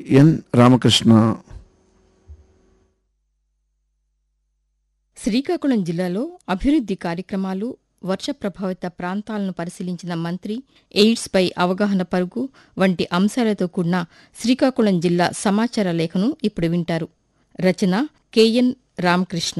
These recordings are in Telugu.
ఎన్ రామకృష్ణ శ్రీకాకుళం జిల్లాలో అభివృద్ది కార్యక్రమాలు వర్ష ప్రభావిత ప్రాంతాలను పరిశీలించిన మంత్రి ఎయిడ్స్పై అవగాహన పరుగు వంటి అంశాలతో కూడిన శ్రీకాకుళం జిల్లా సమాచార లేఖను ఇప్పుడు వింటారు రచన కెఎన్ రామకృష్ణ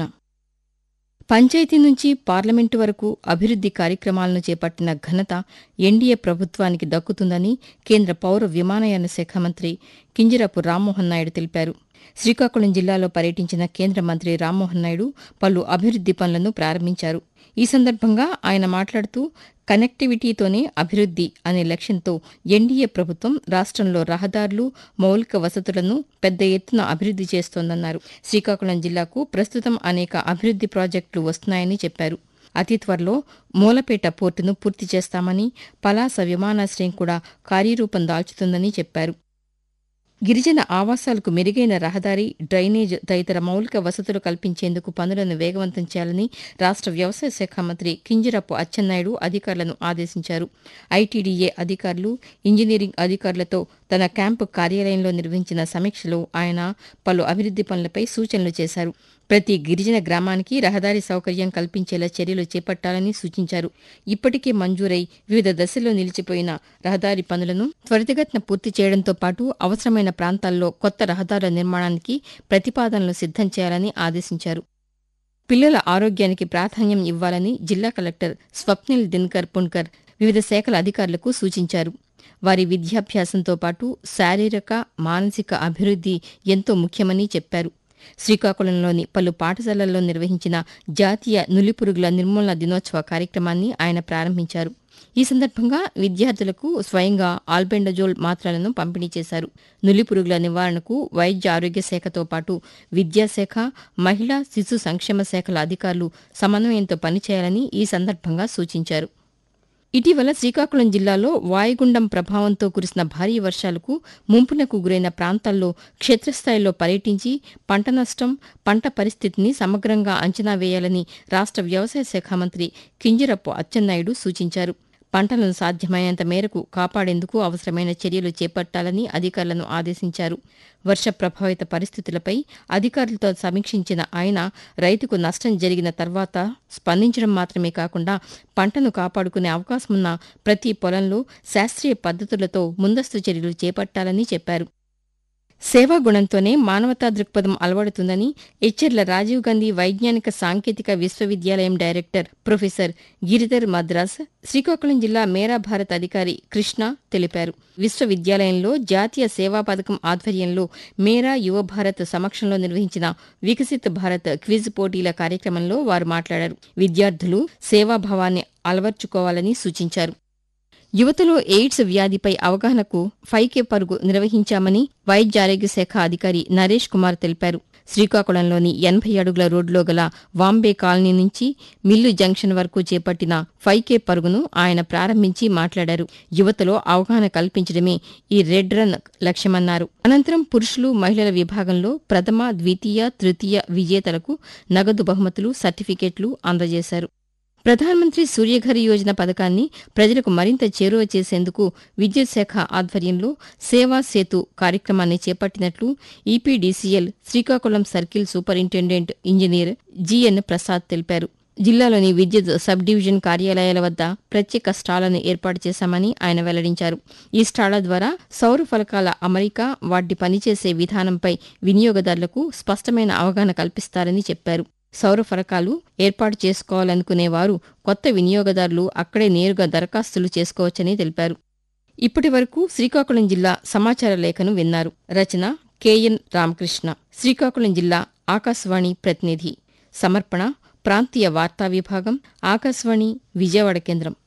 పంచాయతీ నుంచి పార్లమెంటు వరకు అభివృద్ది కార్యక్రమాలను చేపట్టిన ఘనత ఎన్డీఏ ప్రభుత్వానికి దక్కుతుందని కేంద్ర పౌర విమానయాన శాఖ మంత్రి కింజరాపు రామ్మోహన్ నాయుడు తెలిపారు శ్రీకాకుళం జిల్లాలో పర్యటించిన కేంద్ర మంత్రి రామ్మోహన్ నాయుడు పలు అభివృద్ది పనులను ప్రారంభించారు ఈ సందర్భంగా ఆయన మాట్లాడుతూ కనెక్టివిటీతోనే అభివృద్ది అనే లక్ష్యంతో ఎన్డీఏ ప్రభుత్వం రాష్ట్రంలో రహదారులు మౌలిక వసతులను పెద్ద ఎత్తున అభివృద్ది చేస్తోందన్నారు శ్రీకాకుళం జిల్లాకు ప్రస్తుతం అనేక అభివృద్ది ప్రాజెక్టులు వస్తున్నాయని చెప్పారు అతి త్వరలో మూలపేట పోర్టును పూర్తి చేస్తామని పలాస విమానాశ్రయం కూడా కార్యరూపం దాల్చుతుందని చెప్పారు గిరిజన ఆవాసాలకు మెరుగైన రహదారి డ్రైనేజ్ తదితర మౌలిక వసతులు కల్పించేందుకు పనులను వేగవంతం చేయాలని రాష్ట్ర వ్యవసాయ శాఖ మంత్రి కింజరపు అచ్చెన్నాయుడు అధికారులను ఆదేశించారు ఐటీడీఏ అధికారులు ఇంజనీరింగ్ అధికారులతో తన క్యాంపు కార్యాలయంలో నిర్వహించిన సమీక్షలో ఆయన పలు అభివృద్ది పనులపై సూచనలు చేశారు ప్రతి గిరిజన గ్రామానికి రహదారి సౌకర్యం కల్పించేలా చర్యలు చేపట్టాలని సూచించారు ఇప్పటికే మంజూరై వివిధ దశల్లో నిలిచిపోయిన రహదారి పనులను త్వరితగతిన పూర్తి చేయడంతో పాటు అవసరమైన ప్రాంతాల్లో కొత్త రహదారుల నిర్మాణానికి ప్రతిపాదనలు సిద్ధం చేయాలని ఆదేశించారు పిల్లల ఆరోగ్యానికి ప్రాధాన్యం ఇవ్వాలని జిల్లా కలెక్టర్ స్వప్నిల్ దినకర్ పుణ్కర్ వివిధ శాఖల అధికారులకు సూచించారు వారి విద్యాభ్యాసంతో పాటు శారీరక మానసిక అభివృద్ది ఎంతో ముఖ్యమని చెప్పారు శ్రీకాకుళంలోని పలు పాఠశాలల్లో నిర్వహించిన జాతీయ నులిపురుగుల నిర్మూలన దినోత్సవ కార్యక్రమాన్ని ఆయన ప్రారంభించారు ఈ సందర్భంగా విద్యార్థులకు స్వయంగా ఆల్బెండజోల్ మాత్రలను పంపిణీ చేశారు నులిపురుగుల నివారణకు వైద్య ఆరోగ్య శాఖతో పాటు విద్యాశాఖ మహిళా శిశు సంక్షేమ శాఖల అధికారులు సమన్వయంతో పనిచేయాలని ఈ సందర్భంగా సూచించారు ఇటీవల శ్రీకాకుళం జిల్లాలో వాయుగుండం ప్రభావంతో కురిసిన భారీ వర్షాలకు ముంపునకు గురైన ప్రాంతాల్లో క్షేత్రస్థాయిలో పర్యటించి పంట నష్టం పంట పరిస్థితిని సమగ్రంగా అంచనా వేయాలని రాష్ట్ర వ్యవసాయ శాఖ మంత్రి కింజరపు అచ్చెన్నాయుడు సూచించారు పంటలను సాధ్యమైనంత మేరకు కాపాడేందుకు అవసరమైన చర్యలు చేపట్టాలని అధికారులను ఆదేశించారు వర్ష ప్రభావిత పరిస్థితులపై అధికారులతో సమీక్షించిన ఆయన రైతుకు నష్టం జరిగిన తర్వాత స్పందించడం మాత్రమే కాకుండా పంటను కాపాడుకునే అవకాశమున్న ప్రతి పొలంలో శాస్త్రీయ పద్ధతులతో ముందస్తు చర్యలు చేపట్టాలని చెప్పారు సేవా గుణంతోనే మానవతా దృక్పథం అలవడుతుందని ఎచ్చెర్ల రాజీవ్ గాంధీ వైజ్ఞానిక సాంకేతిక విశ్వవిద్యాలయం డైరెక్టర్ ప్రొఫెసర్ గిరిధర్ మద్రాస్ శ్రీకాకుళం జిల్లా మేరా భారత్ అధికారి కృష్ణ తెలిపారు విశ్వవిద్యాలయంలో జాతీయ సేవా పథకం ఆధ్వర్యంలో మేరా యువ భారత్ సమక్షంలో నిర్వహించిన వికసిత్ భారత్ క్విజ్ పోటీల కార్యక్రమంలో వారు మాట్లాడారు విద్యార్థులు సేవాభావాన్ని అలవర్చుకోవాలని సూచించారు యువతలో ఎయిడ్స్ వ్యాధిపై అవగాహనకు ఫైకే పరుగు నిర్వహించామని వైద్య ఆరోగ్య శాఖ అధికారి నరేష్ కుమార్ తెలిపారు శ్రీకాకుళంలోని ఎనభై అడుగుల రోడ్లో గల వాంబే కాలనీ నుంచి మిల్లు జంక్షన్ వరకు చేపట్టిన ఫైకే పరుగును ఆయన ప్రారంభించి మాట్లాడారు యువతలో అవగాహన కల్పించడమే ఈ రెడ్ రన్ లక్ష్యమన్నారు అనంతరం పురుషులు మహిళల విభాగంలో ప్రథమ ద్వితీయ తృతీయ విజేతలకు నగదు బహుమతులు సర్టిఫికెట్లు అందజేశారు ప్రధానమంత్రి సూర్యఘర్ యోజన పథకాన్ని ప్రజలకు మరింత చేరువ చేసేందుకు విద్యుత్ శాఖ ఆధ్వర్యంలో సేవా సేతు కార్యక్రమాన్ని చేపట్టినట్లు EPDCL Srikakulam circle superintendent engineer G N Prasad తెలిపారు జిల్లాలోని విద్యుత్ సబ్ డివిజన్ కార్యాలయాల వద్ద ప్రత్యేక స్టాళ్లను ఏర్పాటు చేశామని ఆయన వెల్లడించారు ఈ స్టాళ్ల ద్వారా సౌర ఫలకాల అమరిక వాటి పనిచేసే విధానంపై వినియోగదారులకు స్పష్టమైన అవగాహన కల్పిస్తారని చెప్పారు సౌర ఫలకాలు ఏర్పాటు చేసుకోవాలనుకునేవారు కొత్త వినియోగదారులు అక్కడే నేరుగా దరఖాస్తులు చేసుకోవచ్చని తెలిపారు ఇప్పటి వరకు శ్రీకాకుళం జిల్లా సమాచార లేఖను విన్నారు రచన కెఎన్ రామకృష్ణ శ్రీకాకుళం జిల్లా ఆకాశవాణి ప్రతినిధి సమర్పణ ప్రాంతీయ వార్తా విభాగం ఆకాశవాణి విజయవాడ కేంద్రం